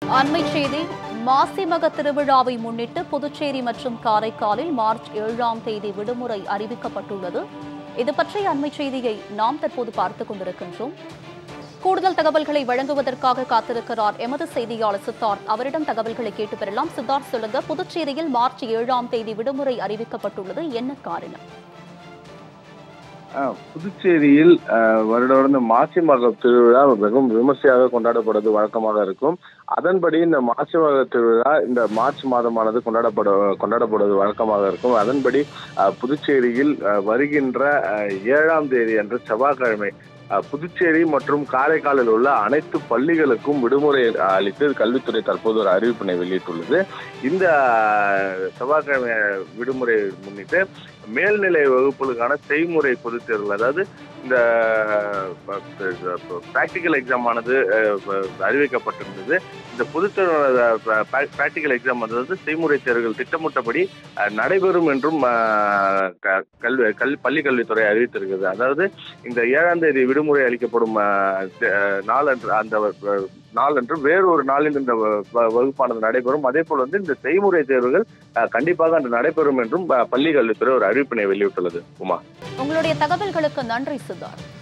அண்மை செய்தி மாசிமக திருவிழாவை முன்னிட்டு புதுச்சேரி மற்றும் காரைக்காலில் மார்ச் ஏழாம் தேதி விடுமுறை அறிவிக்கப்பட்டுள்ளது இது பற்றிய அண்மை செய்தியை நாம் தற்போது பார்த்துக் கொண்டிருக்கின்றோம் கூடுதல் தகவல்களை வழங்குவதற்காக காத்திருக்கிறார் எமது செய்தியாளர் சித்தார்த் அவரிடம் தகவல்களை கேட்டு பெறலாம் சித்தார்த் சொல்லுங்க புதுச்சேரியில் மார்ச் ஏழாம் தேதி விடுமுறை அறிவிக்கப்பட்டுள்ளது என்ன காரணம் ஆ, புதுச்சேரியில் ஆ, வருட வருடம் மாசி மக திருவிழா மிகவும் விமர்சையாக கொண்டாடப்படுவது வழக்கமாக இருக்கும் அதன்படி இந்த மாசி மக திருவிழா இந்த மார்ச் மாதமானது கொண்டாடப்பட கொண்டாடப்படுவது வழக்கமாக இருக்கும் அதன்படி ஆ, புதுச்சேரியில் ஆ, வருகின்ற ஆ, ஏழாம் தேதி அன்று செவ்வாய்க்கிழமை ஆ, புதுச்சேரி மற்றும் காரைக்காலில் உள்ள அனைத்து பள்ளிகளுக்கும் விடுமுறை ஆ, அளித்து கல்வித்துறை தற்போது ஒரு அறிவிப்பினை வெளியிட்டுள்ளது இந்த ஆ, செவ்வாய்க்கிழமை விடுமுறை முன்னிட்டு மேல்நிலை வகுப்புகளுக்கான செய்முறை பொதுத் தேர்வுகள் அதாவது இந்த ப்ராக்டிக்கல் எக்ஸாம் ஆனது அஹ், ப- அறிவிக்கப்பட்டிருந்தது இந்த பொதுத் தேர்வு ப்ராக்டிக்கல் எக்ஸாம் அதாவது செய்முறை தேர்வுகள் திட்டமிட்டபடி அஹ், நடைபெறும் என்றும் அஹ், க- கல்வி கல் பள்ளி கல்வித்துறை அறிவித்திருக்கிறது அதாவது இந்த ஏழாம் தேதி விடுமுறை அளிக்கப்படும் அஹ், தே- அஹ், நாளன்று அந்த அஹ், நாளன்று வேறு ஒரு நாளில் இந்த வ- வ- வகுப்பானது நடைபெறும் அதே போல் வந்து இந்த செய்முறை தேர்வுகள் அஹ், கண்டிப்பாக அன்று நடைபெறும் என்றும் அஹ், பள்ளி கல்வித்துறை ஒரு அறிவிப்பினை வெளியிட்டுள்ளது உமா உங்களுடைய தகவல்களுக்கு நன்றி சித்தார்த்